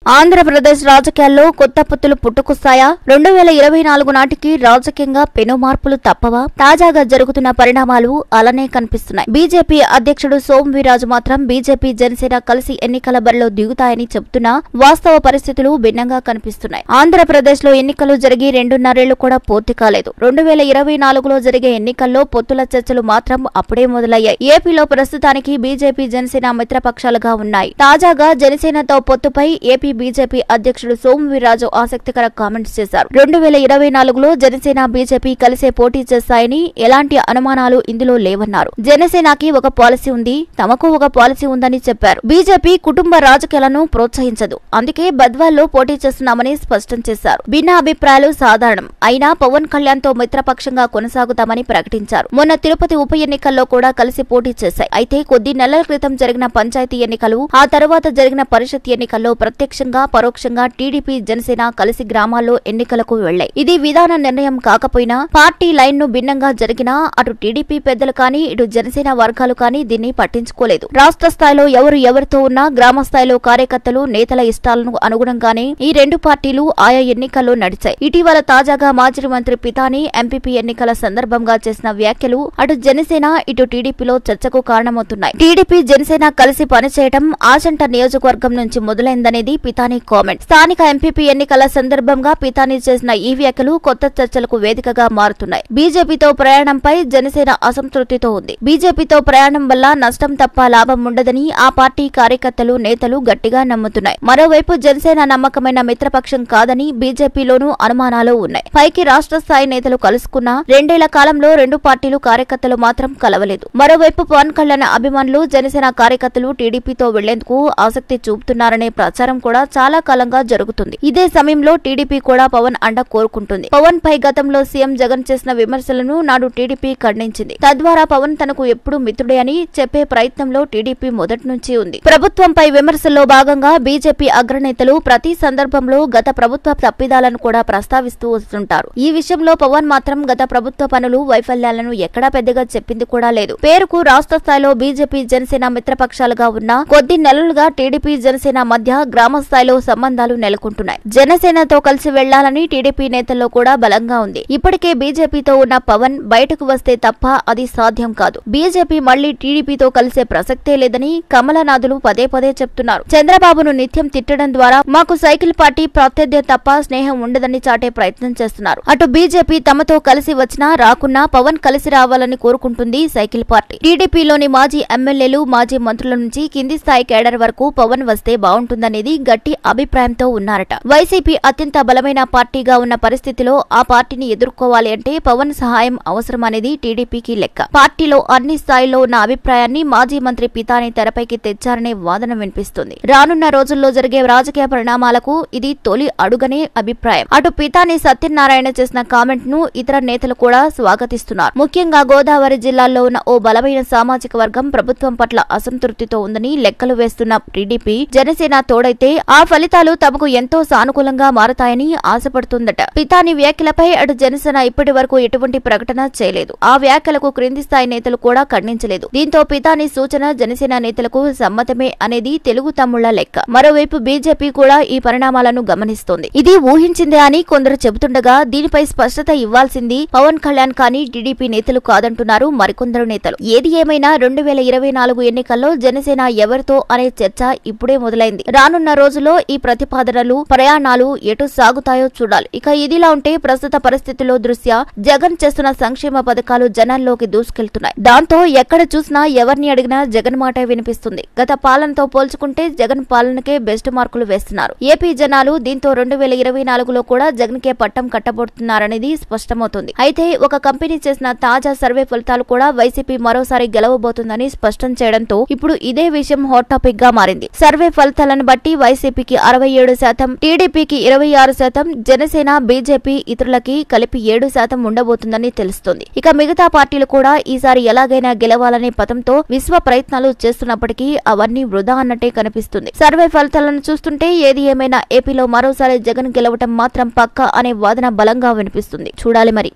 ఆంధ్రప్రదేశ్ రాజకీయాల్లో కొత్త పొత్తులు పుట్టుకొస్తాయా రెండు వేల ఇరవై నాలుగు నాటికి రాజకీయంగా పెను మార్పులు తప్పవా తాజాగా జరుగుతున్న పరిణామాలు అలానే కనిపిస్తున్నాయి బీజేపీ అధ్యక్షుడు సోమ్ వీరాజు మాత్రం బీజేపీ జనసేన కలిసి ఎన్నికల బరిలో దిగుతాయని చెబుతున్నా వాస్తవ పరిస్థితులు భిన్నంగా కనిపిస్తున్నాయి ఆంధ్రప్రదేశ్ లో ఎన్నికలు జరిగి రెండున్నరేళ్లు కూడా పూర్తి కాలేదు రెండు వేల ఇరవై నాలుగులో జరిగే ఎన్నికల్లో పొత్తుల చర్చలు మాత్రం అప్పుడే మొదలయ్యాయి ఏపీలో ప్రస్తుతానికి బీజేపీ జనసేన మిత్రపక్షాలుగా ఉన్నాయి తాజాగా జనసేనతో పొత్తుపై ఏపీ బీజేపీ అధ్యక్షుడు సోము వీర్రాజు ఆసక్తికర కామెంట్స్ చేశారు రెండు వేల ఇరవై నాలుగులో జనసేన బీజేపీ కలిసే పోటీ చేస్తాయని ఎలాంటి అనుమానాలు ఇందులో లేవన్నారు జనసేనకి ఒక పాలసీ ఉంది తమకు ఒక పాలసీ ఉందని చెప్పారు బీజేపీ కుటుంబ రాజకీయాలను ప్రోత్సహించదు అందుకే బద్వాల్లో పోటీ చేస్తున్నామని స్పష్టం చేశారు భిన్న అభిప్రాయాలు సాధారణం అయినా పవన్ కళ్యాణ్ తో మిత్రపక్షంగా కొనసాగుతామని ప్రకటించారు మొన్న తిరుపతి ఉప ఎన్నికల్లో కూడా కలిసి పోటీ చేశాయి అయితే కొద్ది నెలల క్రితం జరిగిన పంచాయతీ ఎన్నికలు ఆ తర్వాత జరిగిన పరిషత్ ఎన్నికల్లో ప్రత్యక్షంగా పరోక్షంగా టీడీపీ జనసేన కలిసి గ్రామాల్లో ఎన్నికలకు వెళ్లాయి ఇది విధాన నిర్ణయం కాకపోయినా పార్టీ లైన్ ను భిన్నంగా జరిగినా అటు టీడీపీ పెద్దలు కానీ ఇటు జనసేన వర్గాలు కానీ దీన్ని పట్టించుకోలేదు రాష్ట్ర స్థాయిలో ఎవరు ఎవరితో ఉన్నా గ్రామ స్థాయిలో కార్యకర్తలు నేతల ఇష్టాలను అనుగుణంగానే ఈ రెండు పార్టీలు ఆయా ఎన్నికల్లో నడిచాయి ఇటీవల తాజాగా మాజీ మంత్రి పితాని ఎంపీపీ ఎన్నికల సందర్భంగా చేసిన వ్యాఖ్యలు అటు జనసేన ఇటు టీడీపీలో చర్చకు కారణమవుతున్నాయి టీడీపీ జనసేన కలిసి పనిచేయడం ఆచంట నియోజకవర్గం నుంచి మొదలైందనేది పితాని కామెంట్ స్థానిక ఎంపీపీ ఎన్నికల సందర్భంగా పితాని చేసిన ఈ వ్యాఖ్యలు కొత్త చర్చలకు వేదికగా మారుతున్నాయి బీజేపీతో ప్రయాణంపై జనసేన అసంతృప్తితో ఉంది బీజేపీతో ప్రయాణం వల్ల నష్టం తప్ప లాభం ఉండదని ఆ పార్టీ కార్యకర్తలు నేతలు గట్టిగా నమ్ముతున్నాయి మరోవైపు జనసేన నమ్మకమైన మిత్రపక్షం కాదని బీజేపీలోనూ అనుమానాలు ఉన్నాయి పైకి రాష్ట్ర స్థాయి నేతలు కలుసుకున్నా రెండేళ్ల కాలంలో రెండు పార్టీలు కార్యకర్తలు మాత్రం కలవలేదు మరోవైపు పవన్ కళ్యాణ్ అభిమానులు జనసేన కార్యకర్తలు టీడీపీతో వెళ్లేందుకు ఆసక్తి చూపుతున్నారనే ప్రచారం కూడా చాలా కాలంగా జరుగుతుంది ఇదే సమయంలో టీడీపీ కూడా పవన్ అండ కోరుకుంటుంది పవన్ పై గతంలో సీఎం జగన్ చేసిన విమర్శలను నాడు టీడీపీ ఖండించింది తద్వారా పవన్ తనకు ఎప్పుడూ మిత్రుడే అని చెప్పే ప్రయత్నంలో టీడీపీ మొదటి నుంచి ఉంది ప్రభుత్వంపై విమర్శల్లో భాగంగా బీజేపీ అగ్రనేతలు ప్రతి సందర్భంలో గత ప్రభుత్వ తప్పిదాలను కూడా ప్రస్తావిస్తూ వస్తుంటారు ఈ విషయంలో పవన్ మాత్రం గత ప్రభుత్వ పనులు వైఫల్యాలను ఎక్కడా పెద్దగా చెప్పింది కూడా లేదు పేరుకు రాష్ట్ర స్థాయిలో బీజేపీ జనసేన మిత్రపక్షాలుగా ఉన్న కొద్ది నెలలుగా టీడీపీ జనసేన మధ్య గ్రామ స్థాయిలో సంబంధాలు నెలకొంటున్నాయి జనసేనతో కలిసి వెళ్లాలని టీడీపీ నేతల్లో కూడా బలంగా ఉంది ఇప్పటికే బీజేపీతో ఉన్న పవన్ బయటకు వస్తే తప్ప అది సాధ్యం కాదు బీజేపీ మళ్లీ టీడీపీతో కలిసే ప్రసక్తే లేదని కమలనాథులు పదే పదే చెప్తున్నారు చంద్రబాబును నిత్యం తిట్టడం ద్వారా మాకు సైకిల్ పార్టీ ప్రత్యర్థి తప్ప స్నేహం ఉండదని చాటే ప్రయత్నం చేస్తున్నారు అటు బీజేపీ తమతో కలిసి వచ్చినా రాకున్నా పవన్ కలిసి రావాలని కోరుకుంటుంది సైకిల్ పార్టీ టీడీపీలోని మాజీ ఎమ్మెల్యేలు మాజీ మంత్రుల నుంచి కింది స్థాయి కేడర్ వరకు పవన్ వస్తే బాగుంటుందనేది గట్టి అభిప్రాయంతో ఉన్నారట వైసీపీ అత్యంత బలమైన పార్టీగా ఉన్న పరిస్థితిలో ఆ పార్టీని ఎదుర్కోవాలి అంటే పవన్ సహాయం అవసరమనేది టీడీపీకి లెక్క పార్టీలో అన్ని స్థాయిల్లో ఉన్న అభిప్రాయాన్ని మాజీ మంత్రి పితాని తెరపైకి తెచ్చారనే వాదన వినిపిస్తుంది రానున్న రోజుల్లో జరిగే రాజకీయ పరిణామాలకు ఇది తొలి అడుగనే అభిప్రాయం అటు పితాని సత్యనారాయణ చేసిన కామెంట్ ను ఇతర నేతలు కూడా స్వాగతిస్తున్నారు ముఖ్యంగా గోదావరి జిల్లాల్లో ఉన్న ఓ బలమైన సామాజిక వర్గం ప్రభుత్వం పట్ల అసంతృప్తితో ఉందని లెక్కలు వేస్తున్న టీడీపీ జనసేన తోడైతే ఆ ఫలితాలు తమకు ఎంతో సానుకూలంగా మారతాయని ఆశపడుతుందట పితాని వ్యాఖ్యలపై అటు జనసేన ఇప్పటి వరకు ఎటువంటి ప్రకటన చేయలేదు ఆ వ్యాఖ్యలకు క్రింది స్థాయి నేతలు కూడా ఖండించలేదు దీంతో పితాని సూచన జనసేన నేతలకు సమ్మతమే అనేది తెలుగు తమ్ముళ్ల లెక్క మరోవైపు బీజేపీ కూడా ఈ పరిణామాలను గమనిస్తోంది ఇది ఊహించిందే అని కొందరు చెబుతుండగా దీనిపై స్పష్టత ఇవ్వాల్సింది పవన్ కళ్యాణ్ కానీ టీడీపీ నేతలు కాదంటున్నారు మరికొందరు నేతలు ఏది ఏమైనా రెండు వేల ఇరవై నాలుగు ఎన్నికల్లో జనసేన ఎవరితో అనే చర్చ ఇప్పుడే మొదలైంది రానున్న రోజుల్లో ఈ ప్రతిపాదనలు ప్రయాణాలు ఎటు సాగుతాయో చూడాలి ఇక ఇదిలా ఉంటే ప్రస్తుత పరిస్థితుల్లో దృష్ట్యా జగన్ చేస్తున్న సంక్షేమ పథకాలు జనాల్లోకి దూసుకెళ్తున్నాయి దాంతో ఎక్కడ చూసినా ఎవరిని అడిగినా జగన్ మాటే వినిపిస్తుంది గత పాలనతో పోల్చుకుంటే జగన్ పాలనకే బెస్ట్ మార్కులు వేస్తున్నారు ఏపీ జనాలు దీంతో రెండు వేల ఇరవై నాలుగులో కూడా జగన్ కే పట్టం కట్టబోతున్నారనేది స్పష్టమవుతుంది అయితే ఒక కంపెనీ చేసిన తాజా సర్వే ఫలితాలు కూడా వైసీపీ మరోసారి గెలవబోతుందని స్పష్టం చేయడంతో ఇప్పుడు ఇదే విషయం హాట్ టాపిక్ గా మారింది సర్వే ఫలితాలను బట్టి వైసీపీకి అరవై ఏడు శాతం టీడీపీకి ఇరవై ఆరు శాతం జనసేన బీజేపీ ఇతరులకి కలిపి ఏడు శాతం ఉండబోతుందని తెలుస్తోంది ఇక మిగతా పార్టీలు కూడా ఈసారి ఎలాగైనా గెలవాలనే పథంతో విశ్వ ప్రయత్నాలు చేస్తున్నప్పటికీ అవన్నీ వృధా అన్నట్టే కనిపిస్తుంది సర్వే ఫలితాలను చూస్తుంటే ఏది ఏమైనా ఏపీలో మరోసారి జగన్ గెలవటం మాత్రం పక్క అనే వాదన బలంగా వినిపిస్తుంది చూడాలి మరి